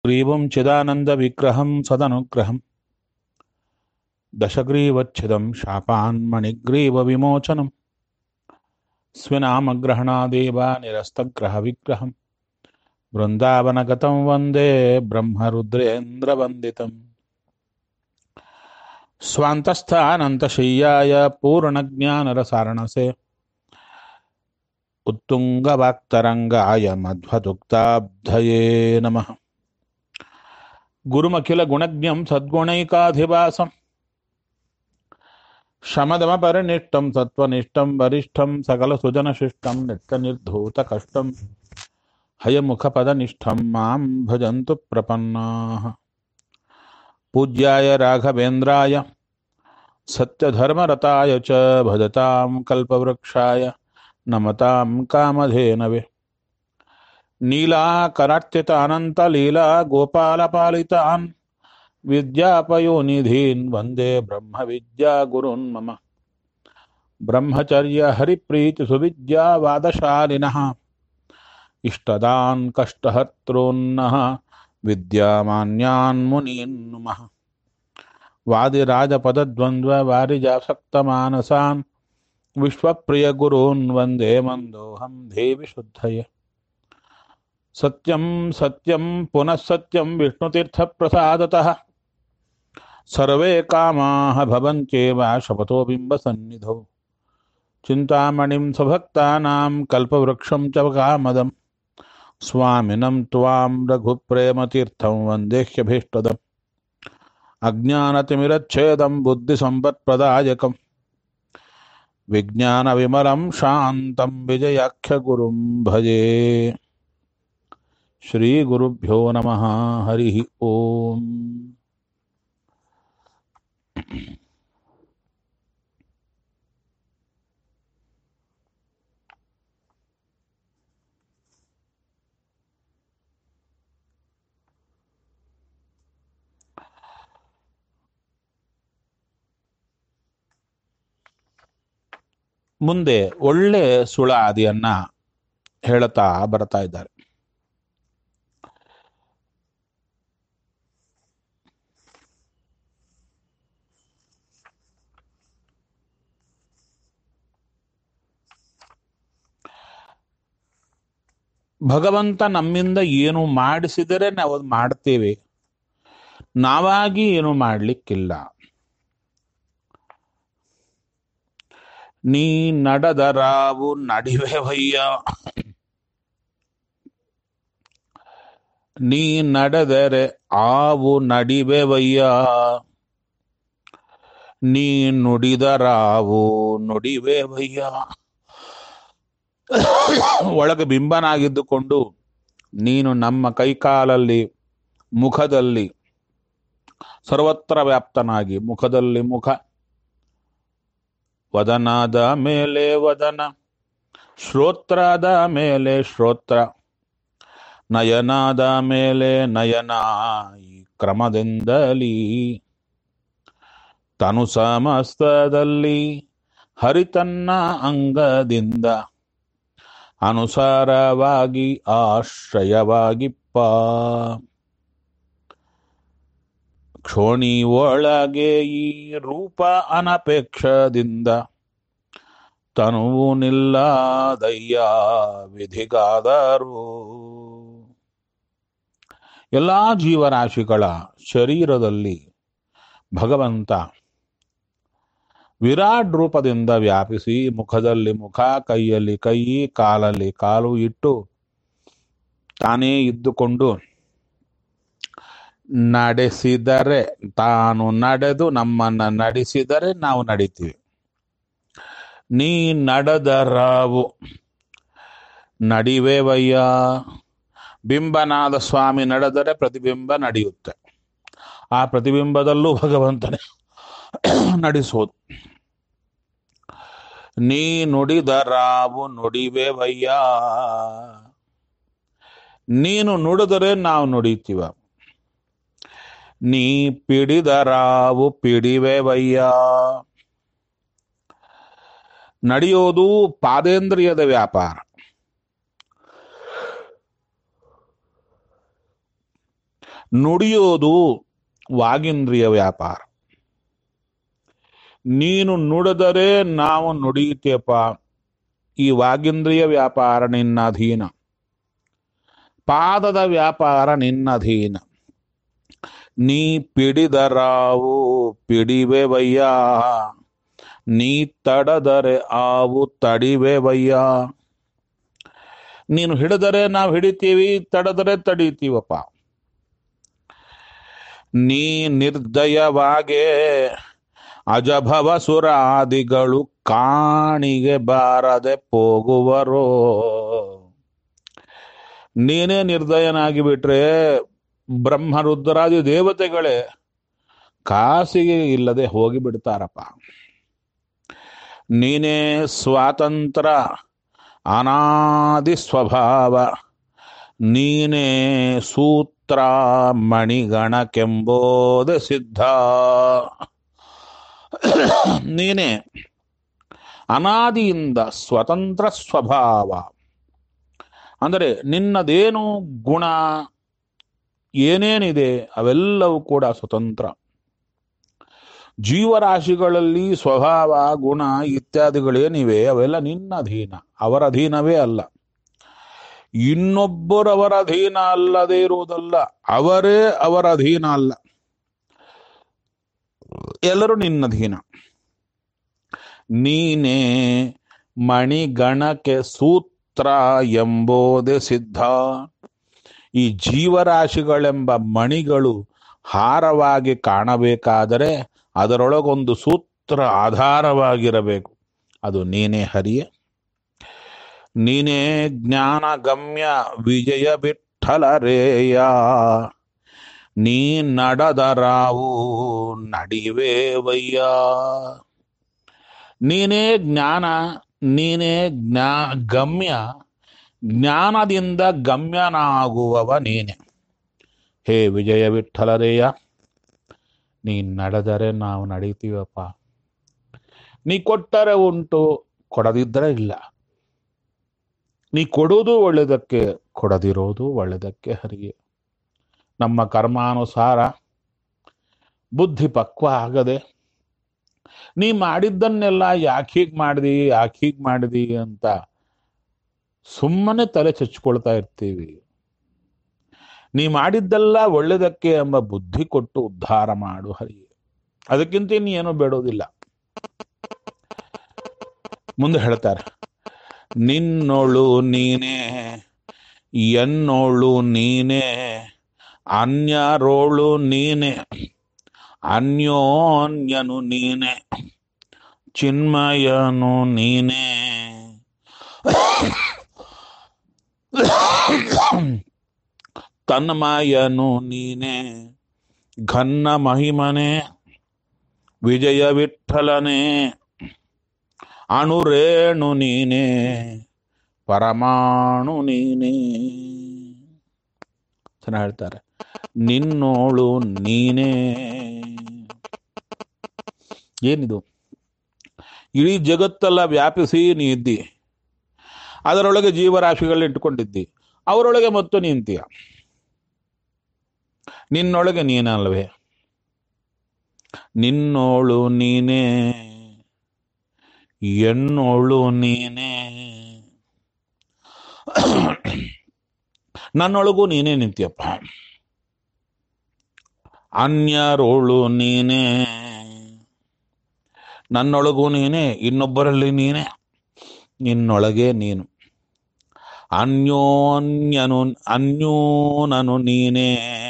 ग्रीवं चिदानन्दविग्रहं सदनुग्रहं दशग्रीवच्छिदं शापान्मणिग्रीवविमोचनं स्विनामग्रहणादेव निरस्तग्रहविग्रहं वृन्दावनगतं वन्दे ब्रह्मरुद्रेन्द्रवन्दितम् स्वान्तस्थानन्तशय्याय पूर्णज्ञानरसारणसे उत्तुङ्गवाक्तरङ्गाय मध्वदुक्ताब्धये नमः गुरुमखिलगुणज्ञं सद्गुणैकाधिवासं शमदमपरिनिष्टं सत्त्वनिष्ठं वरिष्ठं सकलसुजनशिष्टं नित्यनिर्धूतकष्टं हयमुखपदनिष्ठं मां भजन्तु प्रपन्नाः पूज्याय राघवेन्द्राय सत्यधर्मरताय च भजतां कल्पवृक्षाय नमतां कामधेनवे नीलाकरार्चितानन्तलीला गोपालपालितान् विद्यापयोनिधीन् वन्दे ब्रह्मविद्यागुरुन् मम ब्रह्मचर्यहरिप्रीतिसुविद्यावादशालिनः इष्टदान् कष्टहर्तॄन्नः विद्यामान्यान् मुनीन् नुमः वादिराजपदद्वन्द्ववारिजासक्तमानसान् विश्वप्रियगुरून् वन्दे मन्दोऽहं देवि शुद्धये सत्यं सत्यं पुनः सत्यं विष्णुतीर्थप्रसादतः सर्वे कामाः भवन्त्येव शपथो बिम्बसन्निधौ चिन्तामणिं स्वभक्तानां कल्पवृक्षं च कामदं स्वामिनं त्वां रघुप्रेमतीर्थं वन्देह्यभीष्टदम् अज्ञानतिमिरच्छेदं बुद्धिसम्पत्प्रदायकम् विज्ञानविमलं शान्तं विजयाख्यगुरुं भजे श्रीगुरुभ्यो नमः हरिः ओम् ಮುಂದೆ ಒಳ್ಳೆ ಸುಳಾದಿಯನ್ನ ಹೇಳ್ತಾ ಬರ್ತಾ ಇದ್ದಾರೆ ಭಗವಂತ ನಮ್ಮಿಂದ ಏನು ಮಾಡಿಸಿದರೆ ನಾವು ಅದು ಮಾಡ್ತೇವೆ ನಾವಾಗಿ ಏನು ಮಾಡ್ಲಿಕ್ಕಿಲ್ಲ ನೀ ನಡೆದರಾವು ನಡಿವೆವಯ್ಯ ನೀ ನಡೆದರೆ ಆವು ನಡಿವೆವಯ್ಯ ನೀ ನುಡಿದರಾವು ನುಡಿವೆವಯ್ಯ ಒಳಗೆ ಬಿಂಬನಾಗಿದ್ದುಕೊಂಡು ನೀನು ನಮ್ಮ ಕೈಕಾಲಲ್ಲಿ ಮುಖದಲ್ಲಿ ಸರ್ವತ್ರ ವ್ಯಾಪ್ತನಾಗಿ ಮುಖದಲ್ಲಿ ಮುಖ ವದನದ ಮೇಲೆ ವದನ ಶ್ರೋತ್ರದ ಮೇಲೆ ಶ್ರೋತ್ರ ನಯನದ ಮೇಲೆ ನಯನ ಈ ಕ್ರಮದಿಂದಲೀ ತನು ಸಮಸ್ತದಲ್ಲಿ ಹರಿತನ್ನ ಅಂಗದಿಂದ ಅನುಸಾರವಾಗಿ ಆಶ್ರಯವಾಗಿಪ್ಪ ಕ್ಷೋಣಿ ಒಳಗೆ ಈ ರೂಪ ಅನಪೇಕ್ಷದಿಂದ ತನುವು ನಿಲ್ಲದಯ್ಯ ವಿಧಿಗಾದರು ಎಲ್ಲಾ ಜೀವರಾಶಿಗಳ ಶರೀರದಲ್ಲಿ ಭಗವಂತ ವಿರಾಟ್ ರೂಪದಿಂದ ವ್ಯಾಪಿಸಿ ಮುಖದಲ್ಲಿ ಮುಖ ಕೈಯಲ್ಲಿ ಕೈ ಕಾಲಲ್ಲಿ ಕಾಲು ಇಟ್ಟು ತಾನೇ ಇದ್ದುಕೊಂಡು ನಡೆಸಿದರೆ ತಾನು ನಡೆದು ನಮ್ಮನ್ನ ನಡೆಸಿದರೆ ನಾವು ನಡಿತೀವಿ ನೀ ನಡೆದರಾವು ನಡಿವೆವಯ್ಯ ಬಿಂಬನಾದ ಸ್ವಾಮಿ ನಡೆದರೆ ಪ್ರತಿಬಿಂಬ ನಡೆಯುತ್ತೆ ಆ ಪ್ರತಿಬಿಂಬದಲ್ಲೂ ಭಗವಂತನೇ ನಡೆಸೋದು ನೀ ನುಡಿದರಾವು ನುಡಿವೆವಯ್ಯ ನೀನು ನುಡಿದರೆ ನಾವು ನುಡಿತೀವ ನೀ ಪಿಡಿದರಾವು ಪಿಡಿವೆವಯ್ಯ ನಡೆಯೋದು ಪಾದೇಂದ್ರಿಯದ ವ್ಯಾಪಾರ ನುಡಿಯೋದು ವಾಗಿಂದ್ರಿಯ ವ್ಯಾಪಾರ ನೀನು ನುಡಿದರೆ ನಾವು ನುಡಿಯುತ್ತೇಪ ಈ ವಾಗಿಂದ್ರಿಯ ವ್ಯಾಪಾರ ನಿನ್ನ ಅಧೀನ ಪಾದದ ವ್ಯಾಪಾರ ನಿನ್ನ ಅಧೀನ ನೀ ಪಿಡಿದರಾವು ಪಿಡಿವೆವಯ್ಯ ನೀ ತಡದರೆ ಆವು ತಡಿವೆವಯ್ಯ ನೀನು ಹಿಡಿದರೆ ನಾವು ಹಿಡಿತೀವಿ ತಡದರೆ ತಡಿತೀವಪ್ಪ ನೀ ನಿರ್ದಯವಾಗೆ ಅಜಭವ ಸುರಾದಿಗಳು ಕಾಣಿಗೆ ಬಾರದೆ ಹೋಗುವರೋ ನೀನೇ ನಿರ್ದಯನಾಗಿ ಬಿಟ್ರೆ ಬ್ರಹ್ಮ ರುದ್ರಾದಿ ದೇವತೆಗಳೇ ಕಾಸಿಗೆ ಇಲ್ಲದೆ ಹೋಗಿ ಬಿಡ್ತಾರಪ್ಪ ನೀನೇ ಸ್ವಾತಂತ್ರ ಅನಾದಿ ಸ್ವಭಾವ ನೀನೇ ಸೂತ್ರ ಮಣಿಗಣಕೆಂಬೋದೆ ಸಿದ್ಧ ನೀನೇ ಅನಾದಿಯಿಂದ ಸ್ವತಂತ್ರ ಸ್ವಭಾವ ಅಂದರೆ ನಿನ್ನದೇನು ಗುಣ ಏನೇನಿದೆ ಅವೆಲ್ಲವೂ ಕೂಡ ಸ್ವತಂತ್ರ ಜೀವರಾಶಿಗಳಲ್ಲಿ ಸ್ವಭಾವ ಗುಣ ಇತ್ಯಾದಿಗಳೇನಿವೆ ಅವೆಲ್ಲ ನಿನ್ನ ಅಧೀನ ಅವರ ಅಧೀನವೇ ಅಲ್ಲ ಇನ್ನೊಬ್ಬರವರ ಅಧೀನ ಅಲ್ಲದೆ ಇರುವುದಲ್ಲ ಅವರೇ ಅವರ ಅಧೀನ ಅಲ್ಲ ಎಲ್ಲರೂ ನಿನ್ನ ಅಧೀನ ನೀನೇ ಮಣಿಗಣಕ್ಕೆ ಸೂತ್ರ ಎಂಬುದೇ ಸಿದ್ಧ ಈ ಜೀವರಾಶಿಗಳೆಂಬ ಮಣಿಗಳು ಹಾರವಾಗಿ ಕಾಣಬೇಕಾದರೆ ಅದರೊಳಗೊಂದು ಸೂತ್ರ ಆಧಾರವಾಗಿರಬೇಕು ಅದು ನೀನೇ ಹರಿಯೇ ನೀನೇ ಜ್ಞಾನ ಗಮ್ಯ ವಿಜಯ ಬಿಠಲರೇಯ ನೀ ನಡೆದರಾವು ನಡಿವೇವಯ್ಯ ನೀನೇ ಜ್ಞಾನ ನೀನೇ ಜ್ಞಾ ಗಮ್ಯ ಜ್ಞಾನದಿಂದ ಗಮ್ಯನಾಗುವವ ನೀನೆ ಹೇ ವಿಜಯ ವಿಠಲರೇಯ ನೀ ನಡೆದರೆ ನಾವು ನಡೀತೀವಪ್ಪ ನೀ ಕೊಟ್ಟರೆ ಉಂಟು ಕೊಡದಿದ್ದರೆ ಇಲ್ಲ ನೀ ಕೊಡುವುದು ಒಳ್ಳೆಯದಕ್ಕೆ ಕೊಡದಿರೋದು ಒಳ್ಳೆಯದಕ್ಕೆ ಹರಿಗೆ ನಮ್ಮ ಕರ್ಮಾನುಸಾರ ಬುದ್ಧಿ ಪಕ್ವ ಆಗದೆ ನೀ ಮಾಡಿದ್ದನ್ನೆಲ್ಲ ಯಾಕೆ ಹೀಗೆ ಮಾಡಿದಿ ಯಾಕೆ ಹೀಗೆ ಮಾಡಿದಿ ಅಂತ ಸುಮ್ಮನೆ ತಲೆ ಚಚ್ಕೊಳ್ತಾ ಇರ್ತೀವಿ ನೀ ಮಾಡಿದ್ದೆಲ್ಲ ಒಳ್ಳೆಯದಕ್ಕೆ ಎಂಬ ಬುದ್ಧಿ ಕೊಟ್ಟು ಉದ್ಧಾರ ಮಾಡು ಹರಿ ಅದಕ್ಕಿಂತ ಇನ್ನು ಏನೂ ಬೇಡೋದಿಲ್ಲ ಮುಂದೆ ಹೇಳ್ತಾರೆ ನಿನ್ನೋಳು ನೀನೇ ಎನ್ನೋಳು ನೀನೇ ಅನ್ಯರೋಳು ನೀನೆ ಅನ್ಯೋನ್ಯನು ನೀನೆ ಚಿನ್ಮಯನು ನೀನೇ ತನ್ಮಯನು ನೀನೆ ಘನ್ನ ಮಹಿಮನೆ ವಿಜಯ ವಿಠಲನೆ ಅಣುರೇಣು ನೀನೆ ಪರಮಾಣು ನೀನೇ ಚೆನ್ನಾಗಿ ಹೇಳ್ತಾರೆ ನಿನ್ನೋಳು ನೀನೇ ಏನಿದು ಇಡೀ ಜಗತ್ತೆಲ್ಲ ವ್ಯಾಪಿಸಿ ನೀ ಇದ್ದಿ ಅದರೊಳಗೆ ಜೀವರಾಶಿಗಳನ್ನ ಇಟ್ಕೊಂಡಿದ್ದಿ ಅವರೊಳಗೆ ಮತ್ತು ನಿಂತೀಯ ನಿನ್ನೊಳಗೆ ನೀನಲ್ವೇ ನಿನ್ನೋಳು ನೀನೇ ಎನ್ನೋಳು ನೀನೇ ನನ್ನೊಳಗೂ ನೀನೇ ನಿಂತಿಯಪ್ಪ ಅನ್ಯರೋಳು ನೀನೇ ನನ್ನೊಳಗೂ ನೀನೇ ಇನ್ನೊಬ್ಬರಲ್ಲಿ ನೀನೇ ನಿನ್ನೊಳಗೆ ನೀನು ಅನ್ಯೋನ್ಯನು ಅನ್ಯೂನನು ನೀನೇ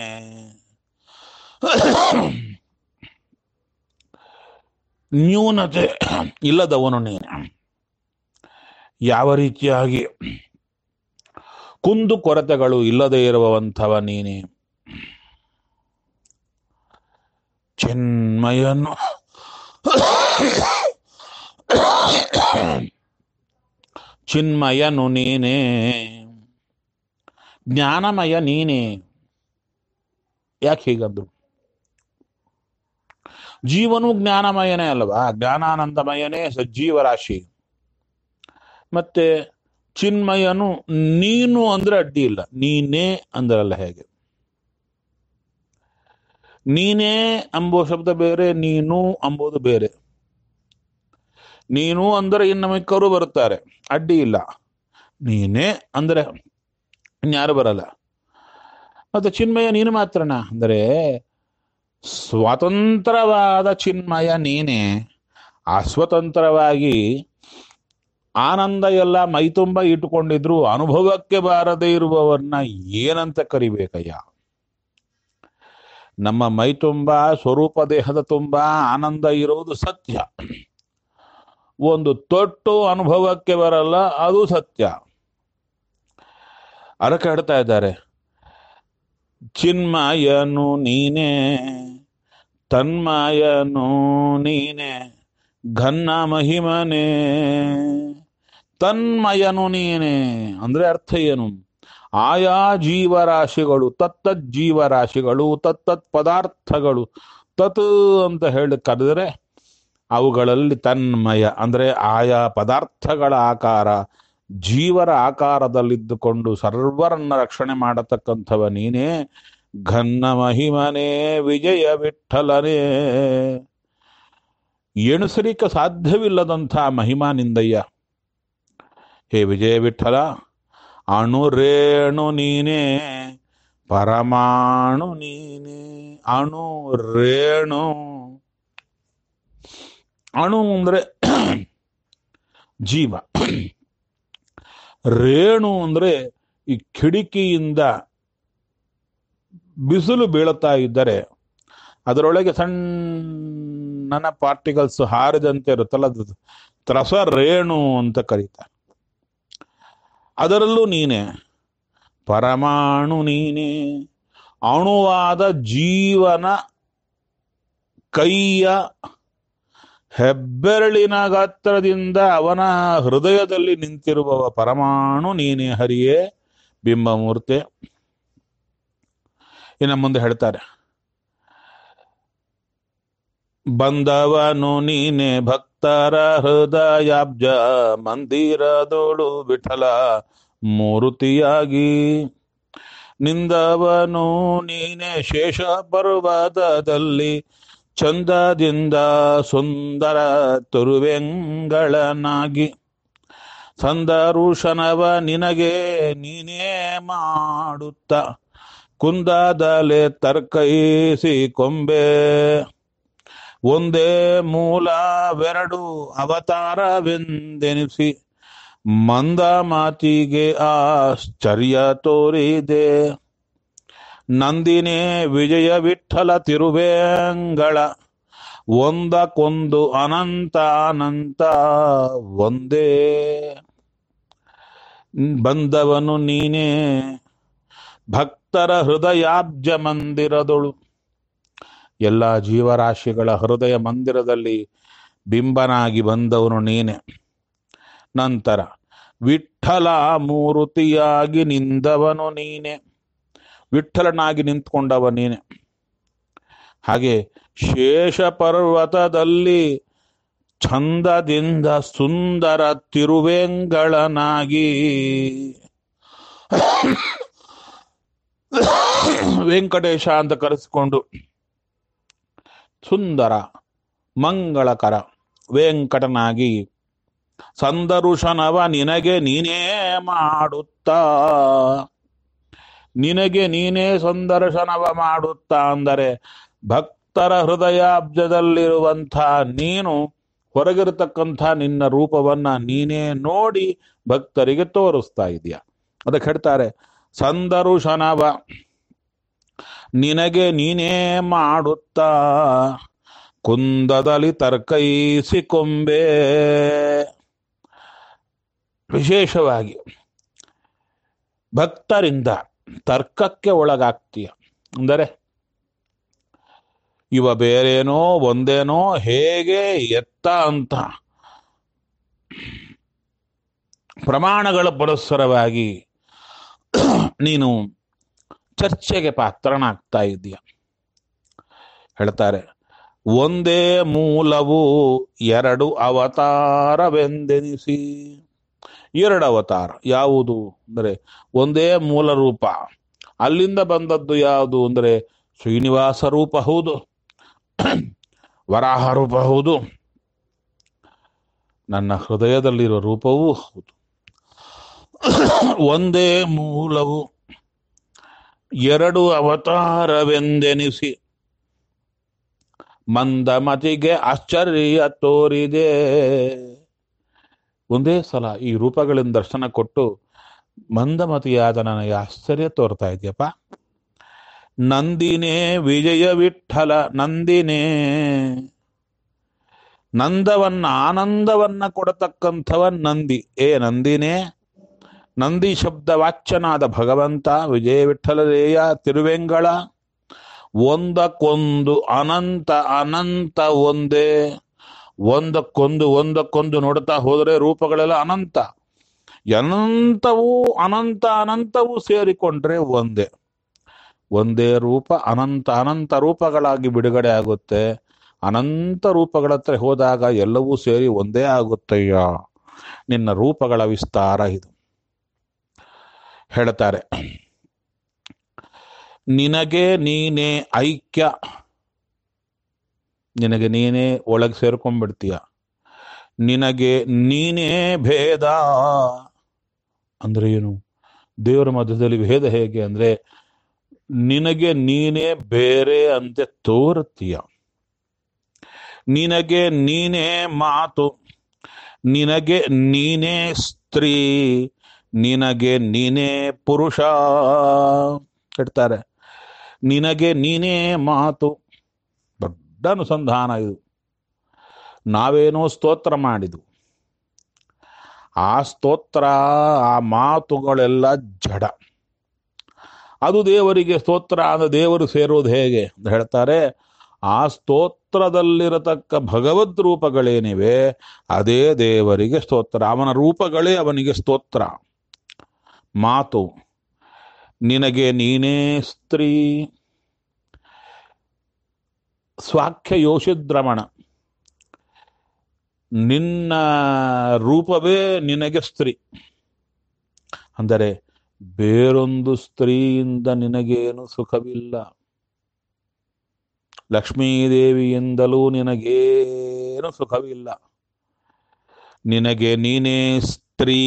ನ್ಯೂನತೆ ಇಲ್ಲದವನು ನೀನೆ ಯಾವ ರೀತಿಯಾಗಿ ಕುಂದು ಕೊರತೆಗಳು ಇಲ್ಲದೆ ಇರುವಂಥವ ನೀನೆ ಚಿನ್ಮಯನು ಚಿನ್ಮಯನು ನೀನೇ ಜ್ಞಾನಮಯ ನೀನೇ ಯಾಕೆ ಹೀಗಂದ್ರು ಜೀವನು ಜ್ಞಾನಮಯನೇ ಅಲ್ವಾ ಜ್ಞಾನಾನಂದಮಯನೇ ಸಜ್ಜೀವ ರಾಶಿ ಮತ್ತೆ ಚಿನ್ಮಯನು ನೀನು ಅಂದ್ರೆ ಅಡ್ಡಿ ಇಲ್ಲ ನೀನೇ ಅಂದ್ರಲ್ಲ ಹೇಗೆ ನೀನೇ ಅಂಬೋ ಶಬ್ದ ಬೇರೆ ನೀನು ಅಂಬುದು ಬೇರೆ ನೀನು ಅಂದರೆ ಇನ್ನು ಮಿಕ್ಕವರು ಬರುತ್ತಾರೆ ಅಡ್ಡಿ ಇಲ್ಲ ನೀನೇ ಅಂದರೆ ಇನ್ಯಾರು ಬರಲ್ಲ ಮತ್ತೆ ಚಿನ್ಮಯ ನೀನು ಮಾತ್ರನಾ ಅಂದರೆ ಸ್ವತಂತ್ರವಾದ ಚಿನ್ಮಯ ನೀನೇ ಅಸ್ವತಂತ್ರವಾಗಿ ಆನಂದ ಎಲ್ಲ ಮೈತುಂಬ ಇಟ್ಟುಕೊಂಡಿದ್ರು ಅನುಭವಕ್ಕೆ ಬಾರದೇ ಇರುವವನ್ನ ಏನಂತ ಕರಿಬೇಕಯ್ಯ ನಮ್ಮ ಮೈತುಂಬ ಸ್ವರೂಪ ದೇಹದ ತುಂಬ ಆನಂದ ಇರುವುದು ಸತ್ಯ ಒಂದು ತೊಟ್ಟು ಅನುಭವಕ್ಕೆ ಬರಲ್ಲ ಅದು ಸತ್ಯ ಅದಕ್ಕೆ ಹೇಳ್ತಾ ಇದ್ದಾರೆ ಚಿನ್ಮಯನು ನೀನೇ ತನ್ಮಯನು ನೀನೇ ಘನ್ನ ಮಹಿಮನೇ ತನ್ಮಯನು ನೀನೇ ಅಂದ್ರೆ ಅರ್ಥ ಏನು ಆಯಾ ಜೀವರಾಶಿಗಳು ತತ್ತತ್ ಜೀವರಾಶಿಗಳು ತತ್ತತ್ ಪದಾರ್ಥಗಳು ತತ್ ಅಂತ ಹೇಳಿ ಕರೆದರೆ ಅವುಗಳಲ್ಲಿ ತನ್ಮಯ ಅಂದ್ರೆ ಆಯಾ ಪದಾರ್ಥಗಳ ಆಕಾರ ಜೀವರ ಆಕಾರದಲ್ಲಿದ್ದುಕೊಂಡು ಸರ್ವರನ್ನ ರಕ್ಷಣೆ ಮಾಡತಕ್ಕಂಥವ ನೀನೇ ಘನ್ನ ಮಹಿಮನೇ ವಿಜಯ ವಿಠಲನೇ ಎಣಿಸಲಿಕ್ಕೆ ಸಾಧ್ಯವಿಲ್ಲದಂಥ ಮಹಿಮಾ ನಿಂದಯ್ಯ ಹೇ ವಿಜಯ ವಿಠಲ ಅಣು ರೇಣು ನೀನೇ ಪರಮಾಣು ನೀನೇ ಅಣು ರೇಣು ಅಣು ಅಂದ್ರೆ ಜೀವ ರೇಣು ಅಂದ್ರೆ ಈ ಕಿಡಿಕಿಯಿಂದ ಬಿಸಿಲು ಬೀಳುತ್ತಾ ಇದ್ದರೆ ಅದರೊಳಗೆ ಸಣ್ಣ ಪಾರ್ಟಿಕಲ್ಸ್ ಹಾರಿದಂತೆ ಇರುತ್ತಲ್ಲ ಅದು ತ್ರಸ ರೇಣು ಅಂತ ಕರೀತಾರೆ ಅದರಲ್ಲೂ ನೀನೆ ಪರಮಾಣು ನೀನೆ ಅಣುವಾದ ಜೀವನ ಕೈಯ ಹೆಬ್ಬೆರಳಿನ ಗಾತ್ರದಿಂದ ಅವನ ಹೃದಯದಲ್ಲಿ ನಿಂತಿರುವವ ಪರಮಾಣು ನೀನೆ ಹರಿಯೇ ಬಿಂಬಮೂರ್ತಿ ಇನ್ನು ಮುಂದೆ ಹೇಳ್ತಾರೆ ಬಂದವನು ನೀನೆ ಭಕ್ತರ ಹೃದಯಾಬ್ಜ ಮಂದಿರದೋಳು ವಿಠಲ ಮೂರುತಿಯಾಗಿ ನಿಂದವನು ನೀನೆ ಶೇಷ ಪರ್ವತದಲ್ಲಿ ಚಂದದಿಂದ ಸುಂದರ ತುರುವೆಂಗಳನಾಗಿ ಸಂದರುಷನವ ನಿನಗೆ ನೀನೇ ಮಾಡುತ್ತ ಕುಂದದಲೆ ತರ್ಕೈಸಿ ಕೊಂಬೆ ಒಂದೇ ಮೂಲವೆರಡು ಅವತಾರವೆಂದೆನಿಸಿ ಮಂದ ಮಾತಿಗೆ ಆಶ್ಚರ್ಯ ತೋರಿದೆ ನಂದಿನೇ ವಿಜಯ ವಿಠಲ ತಿರುವೇಂಗಳ ಒಂದಕ್ಕೊಂದು ಅನಂತ ಅನಂತ ಒಂದೇ ಬಂದವನು ನೀನೇ ಭಕ್ತರ ಹೃದಯಾಬ್ಜ ಮಂದಿರದೊಳು ಎಲ್ಲ ಜೀವರಾಶಿಗಳ ಹೃದಯ ಮಂದಿರದಲ್ಲಿ ಬಿಂಬನಾಗಿ ಬಂದವನು ನೀನೆ ನಂತರ ವಿಠಲ ಮೂರುತಿಯಾಗಿ ನಿಂದವನು ನೀನೆ ವಿಠಲನಾಗಿ ನಿಂತ್ಕೊಂಡವ ನೀನೆ ಹಾಗೆ ಶೇಷ ಪರ್ವತದಲ್ಲಿ ಛಂದದಿಂದ ಸುಂದರ ತಿರುವೆಂಗಳನಾಗಿ ವೆಂಕಟೇಶ ಅಂತ ಕರೆಸಿಕೊಂಡು ಸುಂದರ ಮಂಗಳಕರ ವೆಂಕಟನಾಗಿ ಸಂದರುಷನವ ನಿನಗೆ ನೀನೇ ಮಾಡುತ್ತಾ ನಿನಗೆ ನೀನೇ ಸಂದರ್ಶನವ ಮಾಡುತ್ತಾ ಅಂದರೆ ಭಕ್ತರ ಹೃದಯಾಬ್ಜದಲ್ಲಿರುವಂಥ ನೀನು ಹೊರಗಿರತಕ್ಕಂಥ ನಿನ್ನ ರೂಪವನ್ನ ನೀನೇ ನೋಡಿ ಭಕ್ತರಿಗೆ ತೋರಿಸ್ತಾ ಇದೆಯಾ ಅದಕ್ಕೆ ಹೇಳ್ತಾರೆ ಸಂದರುಷನವ ನಿನಗೆ ನೀನೇ ಮಾಡುತ್ತಾ ಕುಂದದಲ್ಲಿ ತರ್ಕೈಸಿ ಕೊಂಬೆ ವಿಶೇಷವಾಗಿ ಭಕ್ತರಿಂದ ತರ್ಕಕ್ಕೆ ಒಳಗಾಗ್ತೀಯ ಅಂದರೆ ಇವ ಬೇರೇನೋ ಒಂದೇನೋ ಹೇಗೆ ಎತ್ತ ಅಂತ ಪ್ರಮಾಣಗಳ ಪುರಸ್ಸರವಾಗಿ ನೀನು ಚರ್ಚೆಗೆ ಪಾತ್ರನಾಗ್ತಾ ಇದೆಯ ಹೇಳ್ತಾರೆ ಒಂದೇ ಮೂಲವು ಎರಡು ಅವತಾರವೆಂದೆನಿಸಿ ಎರಡು ಅವತಾರ ಯಾವುದು ಅಂದರೆ ಒಂದೇ ಮೂಲ ರೂಪ ಅಲ್ಲಿಂದ ಬಂದದ್ದು ಯಾವುದು ಅಂದರೆ ಶ್ರೀನಿವಾಸ ರೂಪ ಹೌದು ವರಾಹ ರೂಪ ಹೌದು ನನ್ನ ಹೃದಯದಲ್ಲಿರುವ ರೂಪವೂ ಹೌದು ಒಂದೇ ಮೂಲವು ಎರಡು ಅವತಾರವೆಂದೆನಿಸಿ ಮಂದಮತಿಗೆ ಆಶ್ಚರ್ಯ ತೋರಿದೆ ಒಂದೇ ಸಲ ಈ ರೂಪಗಳಿಂದ ದರ್ಶನ ಕೊಟ್ಟು ಮಂದಮತಿಯಾದ ನನಗೆ ಆಶ್ಚರ್ಯ ತೋರ್ತಾ ಇದೆಯಪ್ಪ ನಂದಿನೇ ವಿಜಯ ವಿಠಲ ನಂದಿನೇ ನಂದವನ್ನ ಆನಂದವನ್ನ ಕೊಡತಕ್ಕಂಥವ ನಂದಿ ಏ ನಂದಿನೇ ನಂದಿ ಶಬ್ದ ವಾಚ್ಯನಾದ ಭಗವಂತ ವಿಜಯ ವಿಠಲರೇಯ ತಿರುವೆಂಗಳ ಒಂದಕ್ಕೊಂದು ಅನಂತ ಅನಂತ ಒಂದೇ ಒಂದಕ್ಕೊಂದು ಒಂದಕ್ಕೊಂದು ನೋಡ್ತಾ ಹೋದರೆ ರೂಪಗಳೆಲ್ಲ ಅನಂತ ಅನಂತವೂ ಅನಂತ ಅನಂತವೂ ಸೇರಿಕೊಂಡ್ರೆ ಒಂದೇ ಒಂದೇ ರೂಪ ಅನಂತ ಅನಂತ ರೂಪಗಳಾಗಿ ಬಿಡುಗಡೆ ಆಗುತ್ತೆ ಅನಂತ ರೂಪಗಳ ಹತ್ರ ಹೋದಾಗ ಎಲ್ಲವೂ ಸೇರಿ ಒಂದೇ ಆಗುತ್ತಯ್ಯ ನಿನ್ನ ರೂಪಗಳ ವಿಸ್ತಾರ ಇದು ಹೇಳ್ತಾರೆ ನಿನಗೆ ನೀನೇ ಐಕ್ಯ ನಿನಗೆ ನೀನೇ ಒಳಗೆ ಸೇರ್ಕೊಂಡ್ಬಿಡ್ತೀಯ ನಿನಗೆ ನೀನೇ ಭೇದ ಅಂದ್ರೆ ಏನು ದೇವರ ಮಧ್ಯದಲ್ಲಿ ಭೇದ ಹೇಗೆ ಅಂದ್ರೆ ನಿನಗೆ ನೀನೇ ಬೇರೆ ಅಂತೆ ತೋರುತ್ತೀಯ ನಿನಗೆ ನೀನೇ ಮಾತು ನಿನಗೆ ನೀನೇ ಸ್ತ್ರೀ ನಿನಗೆ ನೀನೇ ಪುರುಷ ಹೇಳ್ತಾರೆ ನಿನಗೆ ನೀನೇ ಮಾತು ದೊಡ್ಡ ಅನುಸಂಧಾನ ಇದು ನಾವೇನೋ ಸ್ತೋತ್ರ ಮಾಡಿದು ಆ ಸ್ತೋತ್ರ ಆ ಮಾತುಗಳೆಲ್ಲ ಜಡ ಅದು ದೇವರಿಗೆ ಸ್ತೋತ್ರ ಆದ ದೇವರು ಸೇರೋದು ಹೇಗೆ ಅಂತ ಹೇಳ್ತಾರೆ ಆ ಸ್ತೋತ್ರದಲ್ಲಿರತಕ್ಕ ಭಗವದ್ ರೂಪಗಳೇನಿವೆ ಅದೇ ದೇವರಿಗೆ ಸ್ತೋತ್ರ ಅವನ ರೂಪಗಳೇ ಅವನಿಗೆ ಸ್ತೋತ್ರ ಮಾತು ನಿನಗೆ ನೀನೇ ಸ್ತ್ರೀ ಸ್ವಾಖ್ಯ ಯೋಷಿದ್ರಮಣ ನಿನ್ನ ರೂಪವೇ ನಿನಗೆ ಸ್ತ್ರೀ ಅಂದರೆ ಬೇರೊಂದು ಸ್ತ್ರೀಯಿಂದ ನಿನಗೇನು ಸುಖವಿಲ್ಲ ಲಕ್ಷ್ಮೀದೇವಿಯಿಂದಲೂ ನಿನಗೇನು ಸುಖವಿಲ್ಲ ನಿನಗೆ ನೀನೇ ಸ್ತ್ರೀ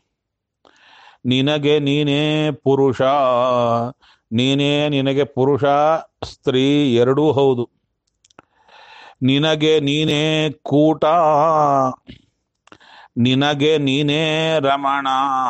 ನಿನಗೆ ನೀನೇ ಪುರುಷ ನೀನೇ ನಿನಗೆ ಪುರುಷ ಸ್ತ್ರೀ ಎರಡೂ ಹೌದು ನಿನಗೆ ನೀನೇ ಕೂಟ ನಿನಗೆ ನೀನೇ ರಮಣ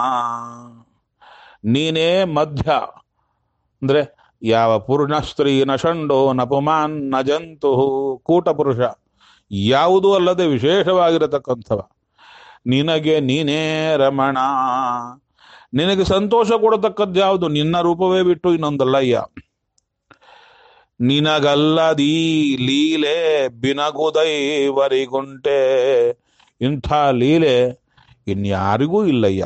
ನೀನೇ ಮಧ್ಯ ಅಂದ್ರೆ ಯಾವ ಪುರುಷ ಸ್ತ್ರೀ ನ ಷಂಡೋ ನ ಪುಮಾನ್ ನ ಜಂತು ಕೂಟ ಪುರುಷ ಯಾವುದೂ ಅಲ್ಲದೆ ವಿಶೇಷವಾಗಿರತಕ್ಕಂಥವ ನಿನಗೆ ನೀನೇ ರಮಣ ನಿನಗೆ ಸಂತೋಷ ಕೊಡತಕ್ಕದ್ದು ಯಾವುದು ನಿನ್ನ ರೂಪವೇ ಬಿಟ್ಟು ಇನ್ನೊಂದಲ್ಲಯ್ಯ ನಿನಗಲ್ಲದೀ ಲೀಲೆ ಬಿನಗುದೈವರಿಗುಂಟೆ ಇಂಥ ಲೀಲೆ ಇನ್ಯಾರಿಗೂ ಇಲ್ಲಯ್ಯ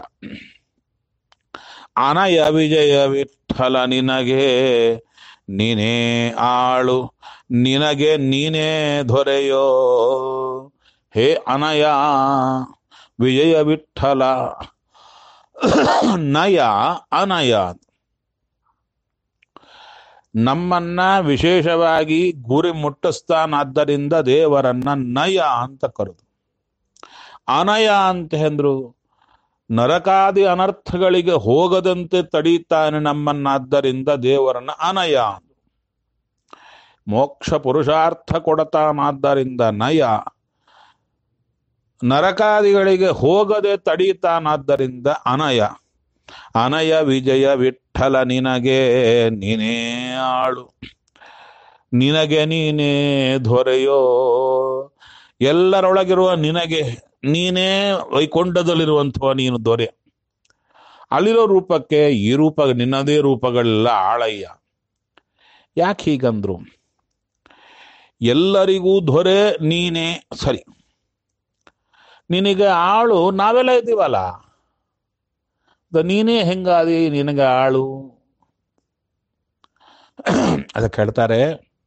ಅನಯ ವಿಜಯ ವಿಠಲ ನಿನಗೆ ನೀನೇ ಆಳು ನಿನಗೆ ನೀನೇ ದೊರೆಯೋ ಹೇ ಅನಯ ವಿಜಯ ವಿಠಲ ನಯ ಅನಯ ನಮ್ಮನ್ನ ವಿಶೇಷವಾಗಿ ಗುರಿ ಮುಟ್ಟಿಸ್ತಾನಾದ್ದರಿಂದ ದೇವರನ್ನ ನಯ ಅಂತ ಕರೆದು ಅನಯ ಅಂತ ಎಂದ್ರು ನರಕಾದಿ ಅನರ್ಥಗಳಿಗೆ ಹೋಗದಂತೆ ತಡೀತಾನೆ ನಮ್ಮನ್ನಾದ್ದರಿಂದ ದೇವರನ್ನ ಅನಯ ಅಂದ್ರು. ಮೋಕ್ಷ ಪುರುಷಾರ್ಥ ಕೊಡತಾನಾದ್ದರಿಂದ ನಯ ನರಕಾದಿಗಳಿಗೆ ಹೋಗದೆ ತಡೀತಾನಾದ್ದರಿಂದ ಅನಯ ಅನಯ ವಿಜಯ ವಿಠಲ ನಿನಗೆ ನೀನೇ ಆಳು ನಿನಗೆ ನೀನೇ ದೊರೆಯೋ ಎಲ್ಲರೊಳಗಿರುವ ನಿನಗೆ ನೀನೇ ವೈಕೊಂಡದಲ್ಲಿರುವಂಥವ ನೀನು ದೊರೆ ಅಲ್ಲಿರೋ ರೂಪಕ್ಕೆ ಈ ರೂಪ ನಿನ್ನದೇ ರೂಪಗಳೆಲ್ಲ ಆಳಯ್ಯ ಯಾಕೆ ಹೀಗಂದ್ರು ಎಲ್ಲರಿಗೂ ದೊರೆ ನೀನೇ ಸರಿ ನಿನಗೆ ಆಳು ನಾವೆಲ್ಲ ಇದ್ದೀವಲ್ಲ ದ ನೀನೇ ಹೆಂಗಾದಿ ನಿನಗೆ ಆಳು ಅದಕ್ಕೆ ಹೇಳ್ತಾರೆ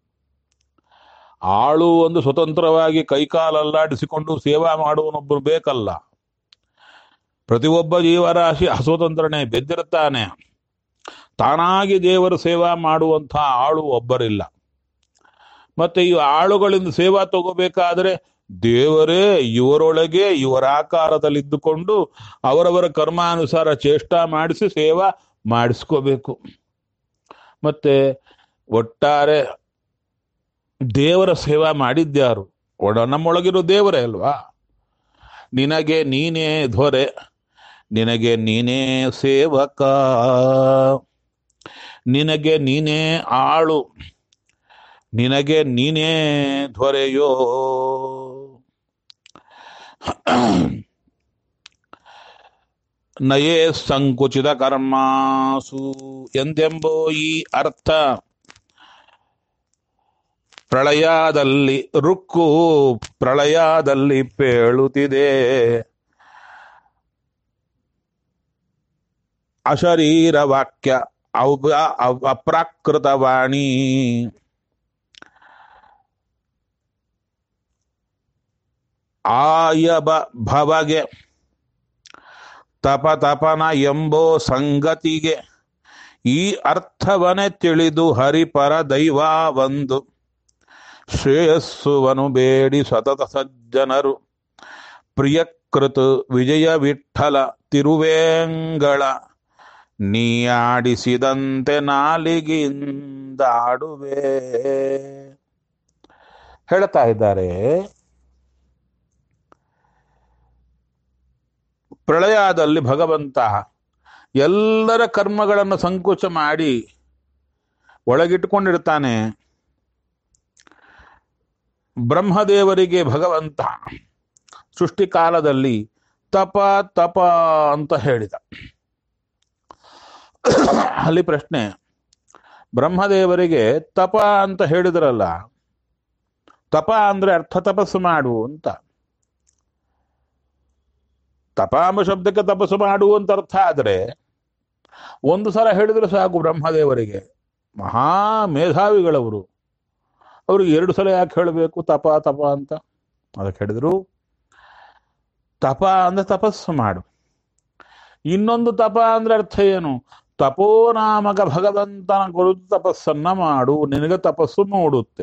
ಆಳು ಒಂದು ಸ್ವತಂತ್ರವಾಗಿ ಕೈಕಾಲಲ್ಲಾಡಿಸಿಕೊಂಡು ಸೇವಾ ಮಾಡುವನೊಬ್ಬರು ಬೇಕಲ್ಲ ಪ್ರತಿಯೊಬ್ಬ ಜೀವರಾಶಿ ಅಸ್ವತಂತ್ರನೇ ಬೆದ್ದಿರುತ್ತಾನೆ ತಾನಾಗಿ ದೇವರ ಸೇವಾ ಮಾಡುವಂಥ ಆಳು ಒಬ್ಬರಿಲ್ಲ ಮತ್ತೆ ಈ ಆಳುಗಳಿಂದ ಸೇವಾ ತಗೋಬೇಕಾದ್ರೆ ದೇವರೇ ಇವರೊಳಗೆ ಇವರ ಆಕಾರದಲ್ಲಿದ್ದುಕೊಂಡು ಅವರವರ ಕರ್ಮಾನುಸಾರ ಚೇಷ್ಟಾ ಮಾಡಿಸಿ ಸೇವಾ ಮಾಡಿಸ್ಕೋಬೇಕು ಮತ್ತೆ ಒಟ್ಟಾರೆ ದೇವರ ಸೇವಾ ಮಾಡಿದ್ಯಾರು ಒಡ ನಮ್ಮೊಳಗಿರೋ ದೇವರೇ ಅಲ್ವಾ ನಿನಗೆ ನೀನೇ ಧ್ವರೆ ನಿನಗೆ ನೀನೇ ಸೇವಕ ನಿನಗೆ ನೀನೇ ಆಳು ನಿನಗೆ ನೀನೇ ಧ್ವರೆಯೋ ನಯೇ ಸಂಕುಚಿತ ಕರ್ಮಾಸು ಎಂದೆಂಬೋ ಈ ಅರ್ಥ ಪ್ರಳಯದಲ್ಲಿ ರುಕ್ಕು ಪ್ರಳಯದಲ್ಲಿ ಪೇಳುತ್ತಿದೆ ಅಶರೀರ ವಾಕ್ಯ ಅವ್ಯ ಅವ್- ಅಪ್ರಾಕೃತ ವಾಣಿ ಆಯಬ ಭವಗೆ ತಪ ತಪನ ಎಂಬೋ ಸಂಗತಿಗೆ ಈ ಅರ್ಥವನೆ ತಿಳಿದು ಹರಿಪರ ದೈವ ಒಂದು ಶ್ರೇಯಸ್ಸುವನು ಬೇಡಿ ಸತತ ಸಜ್ಜನರು ಪ್ರಿಯಕೃತ ವಿಜಯ ವಿಠಲ ತಿರುವೇಂಗಳ ನೀ ಆಡಿಸಿದಂತೆ ನಾಲಿಗಿಂದಾಡುವೆ ಹೇಳ್ತಾ ಇದ್ದಾರೆ ಪ್ರಳಯದಲ್ಲಿ ಭಗವಂತ ಎಲ್ಲರ ಕರ್ಮಗಳನ್ನು ಸಂಕೋಚ ಮಾಡಿ ಒಳಗಿಟ್ಟುಕೊಂಡಿರ್ತಾನೆ ಬ್ರಹ್ಮದೇವರಿಗೆ ಭಗವಂತ ಸೃಷ್ಟಿ ಕಾಲದಲ್ಲಿ ತಪ ತಪ ಅಂತ ಹೇಳಿದ ಅಲ್ಲಿ ಪ್ರಶ್ನೆ ಬ್ರಹ್ಮದೇವರಿಗೆ ತಪ ಅಂತ ಹೇಳಿದ್ರಲ್ಲ ತಪ ಅಂದ್ರೆ ಅರ್ಥ ತಪಸ್ಸು ಮಾಡು ಅಂತ ತಪ ಎಂಬ ಶಬ್ದಕ್ಕೆ ತಪಸ್ಸು ಮಾಡು ಅಂತ ಅರ್ಥ ಆದ್ರೆ ಒಂದು ಸಲ ಹೇಳಿದ್ರೆ ಸಾಕು ಬ್ರಹ್ಮದೇವರಿಗೆ ಮಹಾ ಮೇಧಾವಿಗಳವರು ಅವ್ರಿಗೆ ಎರಡು ಸಲ ಯಾಕೆ ಹೇಳಬೇಕು ತಪ ತಪ ಅಂತ ಅದಕ್ಕೆ ಹೇಳಿದ್ರು ತಪ ಅಂದ್ರೆ ತಪಸ್ಸು ಮಾಡು ಇನ್ನೊಂದು ತಪ ಅಂದ್ರೆ ಅರ್ಥ ಏನು ತಪೋನಾಮಕ ಭಗವಂತನ ಕುರಿತು ತಪಸ್ಸನ್ನ ಮಾಡು ನಿನಗೆ ತಪಸ್ಸು ಮೂಡುತ್ತೆ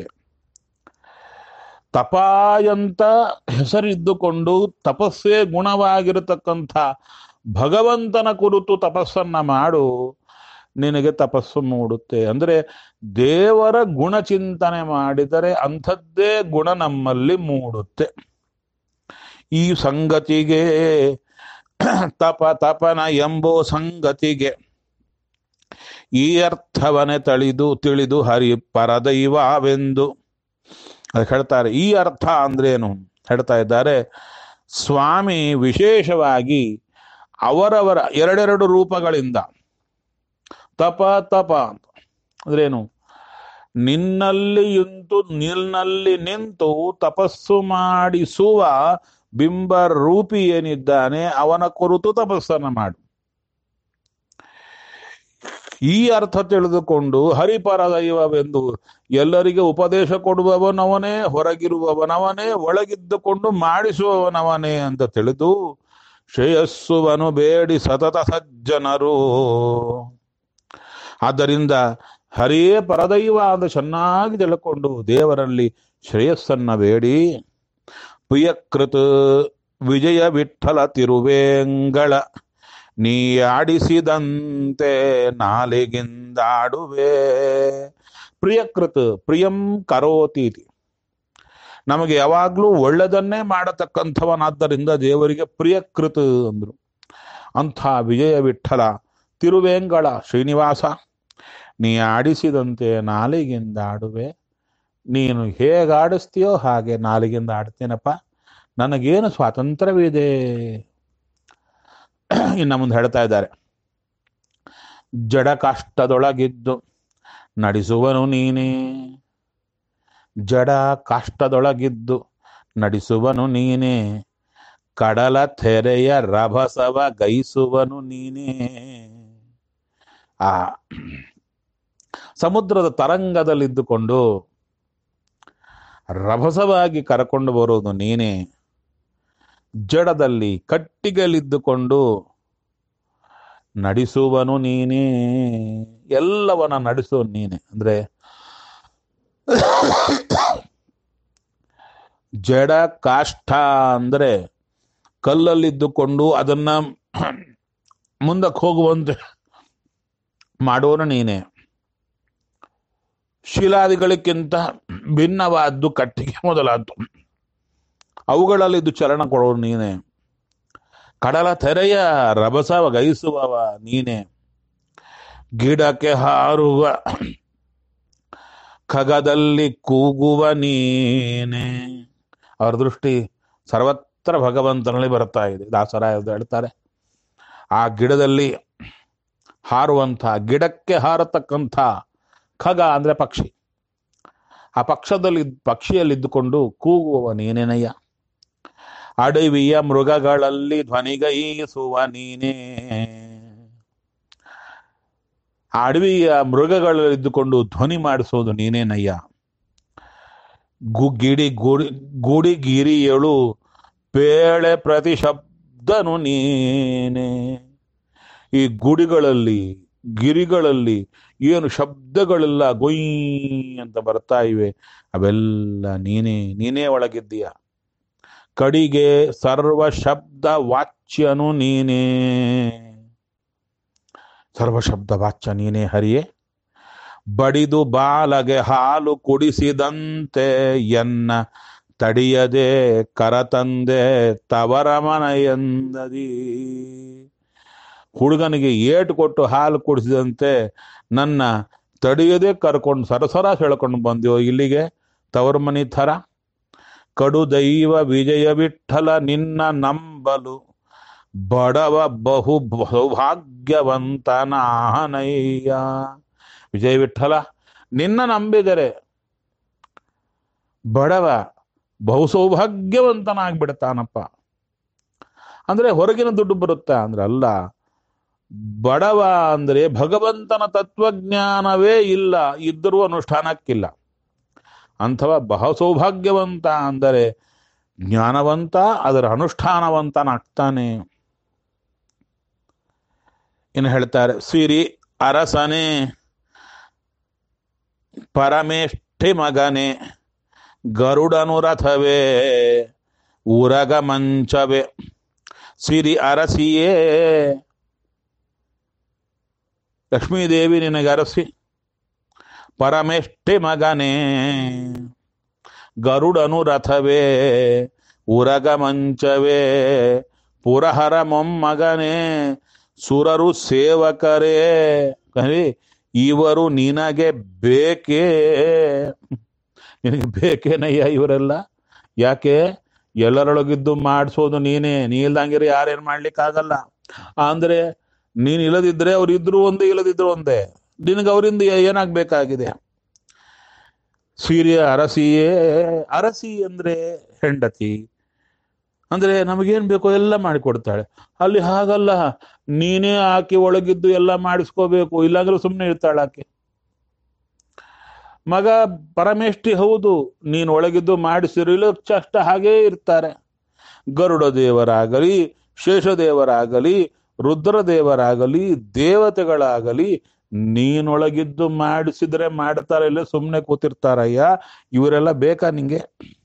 ತಪ ಅಂತ ಹೆಸರಿದ್ದುಕೊಂಡು ತಪಸ್ಸೇ ಗುಣವಾಗಿರತಕ್ಕಂಥ ಭಗವಂತನ ಕುರಿತು ತಪಸ್ಸನ್ನ ಮಾಡು ನಿನಗೆ ತಪಸ್ಸು ಮೂಡುತ್ತೆ ಅಂದ್ರೆ ದೇವರ ಗುಣಚಿಂತನೆ ಮಾಡಿದರೆ ಅಂಥದ್ದೇ ಗುಣ ನಮ್ಮಲ್ಲಿ ಮೂಡುತ್ತೆ ಈ ಸಂಗತಿಗೆ ತಪ ತಪನ ಎಂಬೋ ಸಂಗತಿಗೆ ಈ ಅರ್ಥವನೆ ತಳಿದು ತಿಳಿದು ಹರಿ ಪರದೈವವೆಂದು ಅದಕ್ಕೆ ಹೇಳ್ತಾರೆ ಈ ಅರ್ಥ ಅಂದ್ರೇನು ಹೇಳ್ತಾ ಇದ್ದಾರೆ ಸ್ವಾಮಿ ವಿಶೇಷವಾಗಿ ಅವರವರ ಎರಡೆರಡು ರೂಪಗಳಿಂದ ತಪ ತಪ ಅಂತ ಅಂದ್ರೇನು ನಿನ್ನಲ್ಲಿ ಇಂತು ನಿನ್ನಲ್ಲಿ ನಿಂತು ತಪಸ್ಸು ಮಾಡಿಸುವ ಬಿಂಬ ರೂಪಿ ಏನಿದ್ದಾನೆ ಅವನ ಕುರಿತು ತಪಸ್ಸನ್ನು ಮಾಡು ಈ ಅರ್ಥ ತಿಳಿದುಕೊಂಡು ಹರಿಪರ ದೈವವೆಂದು ಎಲ್ಲರಿಗೆ ಉಪದೇಶ ಕೊಡುವವನವನೇ ಹೊರಗಿರುವವನವನೇ ಒಳಗಿದ್ದುಕೊಂಡು ಮಾಡಿಸುವವನವನೇ ಅಂತ ತಿಳಿದು ಶ್ರೇಯಸ್ಸುವನು ಬೇಡಿ ಸತತ ಸಜ್ಜನರು ಆದ್ದರಿಂದ ಹರಿಯೇ ಪರದೈವ ಅಂತ ಚೆನ್ನಾಗಿ ತಿಳ್ಕೊಂಡು ದೇವರಲ್ಲಿ ಶ್ರೇಯಸ್ಸನ್ನ ಬೇಡಿ ಪ್ರಿಯಕೃತ ವಿಜಯ ವಿಠಲ ತಿರುವೇಂಗಳ ನೀ ಆಡಿಸಿದಂತೆ ನಾಲಿಗಿಂದಾಡುವೆ ಪ್ರಿಯಕೃತ ಪ್ರಿಯಂ ಕರೋತೀತಿ ನಮಗೆ ಯಾವಾಗ್ಲೂ ಒಳ್ಳೆದನ್ನೇ ಮಾಡತಕ್ಕಂಥವನಾದ್ದರಿಂದ ದೇವರಿಗೆ ಪ್ರಿಯಕೃತ ಅಂದ್ರು ಅಂಥ ವಿಜಯ ವಿಠಲ ತಿರುವೇಂಗಳ ಶ್ರೀನಿವಾಸ ನೀ ಆಡಿಸಿದಂತೆ ನಾಲಿಗಿಂದ ಆಡುವೆ ನೀನು ಹೇಗೆ ಆಡಿಸ್ತೀಯೋ ಹಾಗೆ ನಾಲಿಗಿಂದ ಆಡ್ತೇನಪ್ಪ ನನಗೇನು ಸ್ವಾತಂತ್ರ್ಯವಿದೆ ಇನ್ನು ಮುಂದೆ ಹೇಳ್ತಾ ಇದ್ದಾರೆ ಜಡ ಕಾಷ್ಟದೊಳಗಿದ್ದು ನಡೆಸುವನು ನೀನೇ ಜಡ ಕಾಷ್ಟದೊಳಗಿದ್ದು ನಡೆಸುವನು ನೀನೇ ಕಡಲ ತೆರೆಯ ರಭಸವ ಗೈಸುವನು ನೀನೇ ಆ ಸಮುದ್ರದ ತರಂಗದಲ್ಲಿದ್ದುಕೊಂಡು ರಭಸವಾಗಿ ಕರಕೊಂಡು ಬರೋದು ನೀನೇ ಜಡದಲ್ಲಿ ಕಟ್ಟಿಗೆಯಲ್ಲಿದ್ದುಕೊಂಡು ನಡೆಸುವನು ನೀನೇ ಎಲ್ಲವನ್ನ ನಡೆಸುವನು ನೀನೆ ಅಂದ್ರೆ ಜಡ ಕಾಷ್ಠ ಅಂದ್ರೆ ಕಲ್ಲಲ್ಲಿದ್ದುಕೊಂಡು ಅದನ್ನ ಮುಂದಕ್ಕೆ ಹೋಗುವಂತೆ ಮಾಡೋನು ನೀನೆ ಶಿಲಾದಿಗಳಿಗಿಂತ ಭಿನ್ನವಾದ್ದು ಕಟ್ಟಿಗೆ ಮೊದಲಾದ್ದು ಅವುಗಳಲ್ಲಿ ಇದು ಚಲನ ಕೊಡೋರು ನೀನೆ ಕಡಲ ತೆರೆಯ ರಭಸ ಗೈಸುವವ ನೀನೆ ಗಿಡಕ್ಕೆ ಹಾರುವ ಖಗದಲ್ಲಿ ಕೂಗುವ ನೀನೆ ಅವರ ದೃಷ್ಟಿ ಸರ್ವತ್ರ ಭಗವಂತನಲ್ಲಿ ಬರ್ತಾ ಇದೆ ದಾಸರಾಯರು ಹೇಳ್ತಾರೆ ಆ ಗಿಡದಲ್ಲಿ ಹಾರುವಂಥ ಗಿಡಕ್ಕೆ ಹಾರತಕ್ಕಂಥ ಖಗ ಅಂದ್ರೆ ಪಕ್ಷಿ ಆ ಪಕ್ಷದಲ್ಲಿ ಪಕ್ಷಿಯಲ್ಲಿದ್ದುಕೊಂಡು ಕೂಗುವವ ನೀನೇನಯ್ಯ ಅಡವಿಯ ಮೃಗಗಳಲ್ಲಿ ಧ್ವನಿಗೈಸುವ ನೀನೇ ಆ ಅಡವಿಯ ಮೃಗಗಳಲ್ಲಿದ್ದುಕೊಂಡು ಧ್ವನಿ ಮಾಡಿಸೋದು ನೀನೇನಯ್ಯ ಗು ಗಿಡಿ ಗುಡಿ ಗುಡಿ ಗಿರಿಯಳು ಪೇಳೆ ಪ್ರತಿ ಶಬ್ದನು ನೀನೆ ಈ ಗುಡಿಗಳಲ್ಲಿ ಗಿರಿಗಳಲ್ಲಿ ಏನು ಶಬ್ದಗಳೆಲ್ಲ ಗೊಯ್ ಅಂತ ಬರ್ತಾ ಇವೆ ಅವೆಲ್ಲ ನೀನೇ ನೀನೇ ಒಳಗಿದ್ದೀಯ ಕಡಿಗೆ ಸರ್ವ ಶಬ್ದ ವಾಚ್ಯನು ನೀನೇ ಸರ್ವ ಶಬ್ದ ವಾಚ್ಯ ನೀನೇ ಹರಿಯೇ ಬಡಿದು ಬಾಲಗೆ ಹಾಲು ಕುಡಿಸಿದಂತೆ ಎನ್ನ ತಡಿಯದೆ ಕರತಂದೆ ತವರ ಮನೆಯಂದದಿ ಹುಡುಗನಿಗೆ ಏಟು ಕೊಟ್ಟು ಹಾಲು ಕುಡಿಸಿದಂತೆ ನನ್ನ ತಡೆಯದೆ ಕರ್ಕೊಂಡು ಸರಸರ ಸೆಳ್ಕೊಂಡು ಬಂದೆವು ಇಲ್ಲಿಗೆ ತವರ ಮನಿ ಥರ ಕಡು ದೈವ ವಿಜಯ ವಿಠಲ ನಿನ್ನ ನಂಬಲು ಬಡವ ಬಹು ಸೌಭಾಗ್ಯವಂತನಾನಯ್ಯ ವಿಜಯ ವಿಠಲ ನಿನ್ನ ನಂಬಿದರೆ ಬಡವ ಬಹು ಸೌಭಾಗ್ಯವಂತನಾಗ್ಬಿಡ್ತಾನಪ್ಪ ಅಂದ್ರೆ ಹೊರಗಿನ ದುಡ್ಡು ಬರುತ್ತಾ ಅಂದ್ರೆ ಅಲ್ಲ ಬಡವ ಅಂದ್ರೆ ಭಗವಂತನ ತತ್ವಜ್ಞಾನವೇ ಇಲ್ಲ ಇದ್ದರೂ ಅನುಷ್ಠಾನಕ್ಕಿಲ್ಲ ಅಂಥವ ಬಹು ಸೌಭಾಗ್ಯವಂತ ಅಂದರೆ ಜ್ಞಾನವಂತ ಅದರ ಅನುಷ್ಠಾನವಂತನಾಗ್ತಾನೆ ಇನ್ನು ಹೇಳ್ತಾರೆ ಸಿರಿ ಅರಸನೆ ಪರಮೇಷ್ಠಿ ಮಗನೆ ಗರುಡನು ರಥವೇ ಉರಗ ಮಂಚವೇ ಸಿರಿ ಅರಸಿಯೇ ಲಕ್ಷ್ಮೀದೇವಿ ನಿನಗೆ ಅರಸಿ ಪರಮೇಷ್ಠಿ ಮಗನೇ ಗರುಡನು ರಥವೇ ಉರಗ ಮಂಚವೇ ಪುರಹರ ಮೊಮ್ಮಗನೇ ಸುರರು ಸೇವಕರೇ ಕವಿ ಇವರು ನಿನಗೆ ಬೇಕೇ ನಿನಗೆ ಬೇಕೇನಯ್ಯ ಇವರೆಲ್ಲ ಯಾಕೆ ಎಲ್ಲರೊಳಗಿದ್ದು ಮಾಡಿಸೋದು ನೀನೇ ನೀ ಇಲ್ದಂಗಿರಿ ಯಾರೇನು ಮಾಡ್ಲಿಕ್ಕಾಗಲ್ಲ ಅಂದ್ರೆ ನೀನ್ ಇಲ್ಲದಿದ್ರೆ ಅವ್ರು ಇದ್ರು ಒಂದೇ ಇಲ್ಲದಿದ್ರು ಒಂದೇ ನಿನಗೆ ಅವರಿಂದ ಏನಾಗ್ಬೇಕಾಗಿದೆ ಸೀರೆ ಅರಸಿಯೇ ಅರಸಿ ಅಂದ್ರೆ ಹೆಂಡತಿ ಅಂದ್ರೆ ನಮಗೇನ್ ಬೇಕೋ ಎಲ್ಲ ಮಾಡಿಕೊಡ್ತಾಳೆ ಅಲ್ಲಿ ಹಾಗಲ್ಲ ನೀನೇ ಆಕೆ ಒಳಗಿದ್ದು ಎಲ್ಲ ಮಾಡಿಸ್ಕೋಬೇಕು ಇಲ್ಲಾಂದ್ರೆ ಸುಮ್ಮನೆ ಇರ್ತಾಳೆ ಆಕೆ ಮಗ ಪರಮೇಷ್ಠಿ ಹೌದು ನೀನು ಒಳಗಿದ್ದು ಮಾಡಿಸಿರಲು ಅಷ್ಟ ಹಾಗೇ ಇರ್ತಾರೆ ಗರುಡ ದೇವರಾಗಲಿ ಶೇಷದೇವರಾಗಲಿ ರುದ್ರದೇವರಾಗಲಿ ದೇವತೆಗಳಾಗಲಿ ನೀನೊಳಗಿದ್ದು ಮಾಡಿಸಿದ್ರೆ ಮಾಡ್ತಾರೆ ಇಲ್ಲ ಸುಮ್ಮನೆ ಕೂತಿರ್ತಾರಯ್ಯ ಇವರೆಲ್ಲ ಬೇಕಾ ನಿಂಗೆ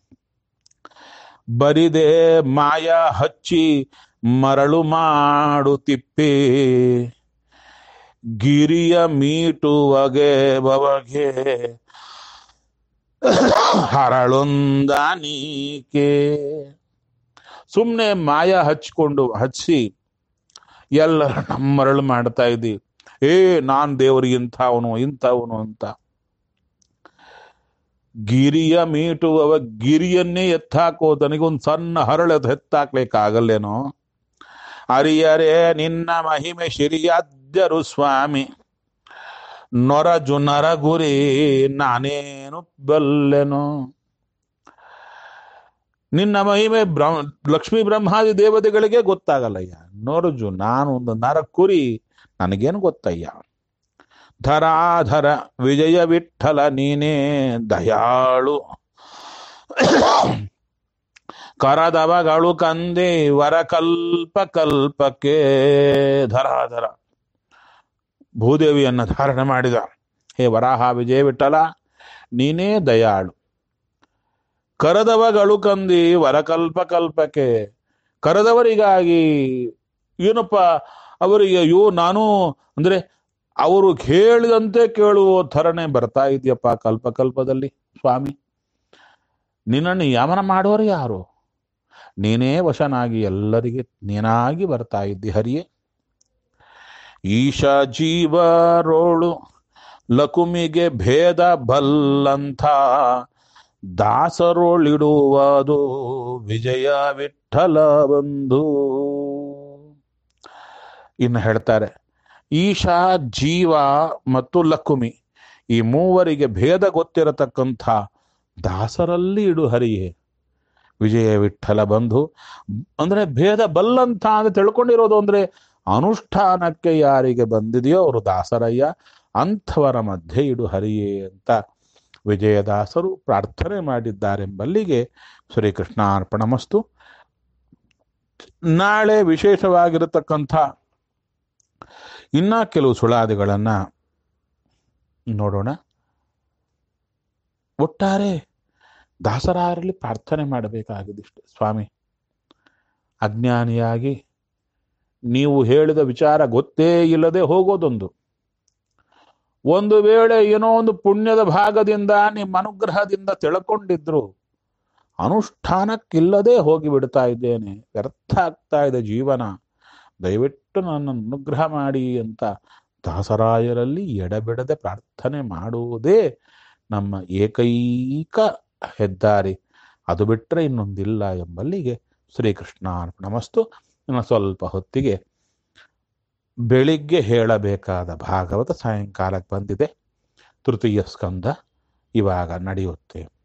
ಬರಿದೆ ಮಾಯ ಹಚ್ಚಿ ಮರಳು ಮಾಡು ತಿಪ್ಪಿ ಗಿರಿಯ ಮೀಟುವಗೆ ಬವಗೆ ಹರಳೊಂದಾನೀಕೆ ಸುಮ್ಮನೆ ಮಾಯ ಹಚ್ಕೊಂಡು ಹಚ್ಚಿ ಎಲ್ಲರ ನಮ್ಮರಳು ಮಾಡ್ತಾ ಇದ್ದಿ ಏ ನಾನ್ ದೇವರಿಗೆ ಇಂಥವನು ಇಂಥವನು ಅಂತ ಗಿರಿಯ ಮೀಟುವವ ಗಿರಿಯನ್ನೇ ಎತ್ತಾಕೋ ತನಗೊಂದು ಸಣ್ಣ ಹರಳು ಎತ್ತಾಕ್ಲಿಕ್ಕಾಗಲ್ಲೇನೋ ಅರಿಯರೇ ನಿನ್ನ ಮಹಿಮೆ ಶಿರಿಯಾದ್ಯರು ಸ್ವಾಮಿ ನೊರಜು ನರಗುರಿ ನಾನೇನು ಬಲ್ಲೆನು ನಿನ್ನ ಮಹಿಮೆ ಬ್ರಹ್ಮ ಲಕ್ಷ್ಮೀ ಬ್ರಹ್ಮಾದಿ ದೇವತೆಗಳಿಗೆ ಗೊತ್ತಾಗಲ್ಲಯ್ಯ ನೋರುಜು ನಾನು ಒಂದು ನರ ಕುರಿ ನನಗೇನು ಗೊತ್ತಯ್ಯ ಧರಾಧರ ವಿಜಯ ವಿಠಲ ನೀನೇ ದಯಾಳು ಕರದವಗಳು ಕಂದೆ ವರ ಕಲ್ಪ ಕಲ್ಪಕ್ಕೆ ಧರಾಧರ ಭೂದೇವಿಯನ್ನು ಧಾರಣೆ ಮಾಡಿದ ಹೇ ವರಾಹ ವಿಜಯ ವಿಠಲ ನೀನೇ ದಯಾಳು ಕರೆದವಗಳು ಕಂದಿ ವರಕಲ್ಪ ಕಲ್ಪಕ್ಕೆ ಕರೆದವರಿಗಾಗಿ ಏನಪ್ಪ ಅವರಿಗೆ ಅಯ್ಯೋ ನಾನು ಅಂದ್ರೆ ಅವರು ಹೇಳಿದಂತೆ ಕೇಳುವ ಥರನೇ ಬರ್ತಾ ಇದೆಯಪ್ಪ ಕಲ್ಪಕಲ್ಪದಲ್ಲಿ ಸ್ವಾಮಿ ನಿನ್ನನ್ನು ಯಮನ ಮಾಡೋರು ಯಾರು ನೀನೇ ವಶನಾಗಿ ಎಲ್ಲರಿಗೆ ನೀನಾಗಿ ಬರ್ತಾ ಇದ್ದಿ ಹರಿಯೇ ಈಶ ಜೀವರೋಳು ಲಕುಮಿಗೆ ಭೇದ ಬಲ್ಲಂಥ ದಾಸರೋಳಿಡುವುದು ವಿಜಯ ವಿಠಲ ಬಂಧು ಇನ್ನು ಹೇಳ್ತಾರೆ ಈಶಾ ಜೀವ ಮತ್ತು ಲಕುಮಿ ಈ ಮೂವರಿಗೆ ಭೇದ ಗೊತ್ತಿರತಕ್ಕಂಥ ದಾಸರಲ್ಲಿ ಇಡು ಹರಿಯೇ ವಿಜಯ ವಿಠಲ ಬಂಧು ಅಂದ್ರೆ ಭೇದ ಬಲ್ಲಂತ ಅಂತ ತಿಳ್ಕೊಂಡಿರೋದು ಅಂದ್ರೆ ಅನುಷ್ಠಾನಕ್ಕೆ ಯಾರಿಗೆ ಬಂದಿದೆಯೋ ಅವರು ದಾಸರಯ್ಯ ಅಂಥವರ ಮಧ್ಯೆ ಇಡು ಹರಿಯೇ ಅಂತ ವಿಜಯದಾಸರು ಪ್ರಾರ್ಥನೆ ಮಾಡಿದ್ದಾರೆಂಬಲ್ಲಿಗೆ ಶ್ರೀಕೃಷ್ಣ ಅರ್ಪಣಮಸ್ತು ನಾಳೆ ವಿಶೇಷವಾಗಿರತಕ್ಕಂಥ ಇನ್ನ ಕೆಲವು ಸುಳಾದಿಗಳನ್ನ ನೋಡೋಣ ಒಟ್ಟಾರೆ ದಾಸರಾಯರಲ್ಲಿ ಪ್ರಾರ್ಥನೆ ಮಾಡಬೇಕಾಗಿದಿಷ್ಟೆ ಸ್ವಾಮಿ ಅಜ್ಞಾನಿಯಾಗಿ ನೀವು ಹೇಳಿದ ವಿಚಾರ ಗೊತ್ತೇ ಇಲ್ಲದೆ ಹೋಗೋದೊಂದು ಒಂದು ವೇಳೆ ಏನೋ ಒಂದು ಪುಣ್ಯದ ಭಾಗದಿಂದ ನಿಮ್ಮ ಅನುಗ್ರಹದಿಂದ ತಿಳ್ಕೊಂಡಿದ್ರು ಅನುಷ್ಠಾನಕ್ಕಿಲ್ಲದೆ ಹೋಗಿ ಬಿಡ್ತಾ ಇದ್ದೇನೆ ವ್ಯರ್ಥ ಆಗ್ತಾ ಇದೆ ಜೀವನ ದಯವಿಟ್ಟು ನನ್ನ ಅನುಗ್ರಹ ಮಾಡಿ ಅಂತ ದಾಸರಾಯರಲ್ಲಿ ಎಡಬಿಡದೆ ಪ್ರಾರ್ಥನೆ ಮಾಡುವುದೇ ನಮ್ಮ ಏಕೈಕ ಹೆದ್ದಾರಿ ಅದು ಬಿಟ್ಟರೆ ಇನ್ನೊಂದಿಲ್ಲ ಎಂಬಲ್ಲಿಗೆ ಶ್ರೀಕೃಷ್ಣ ನಮಸ್ತು ಇನ್ನು ಸ್ವಲ್ಪ ಹೊತ್ತಿಗೆ ಬೆಳಿಗ್ಗೆ ಹೇಳಬೇಕಾದ ಭಾಗವತ ಸಾಯಂಕಾಲಕ್ಕೆ ಬಂದಿದೆ ತೃತೀಯ ಸ್ಕಂದ ಇವಾಗ ನಡೆಯುತ್ತೆ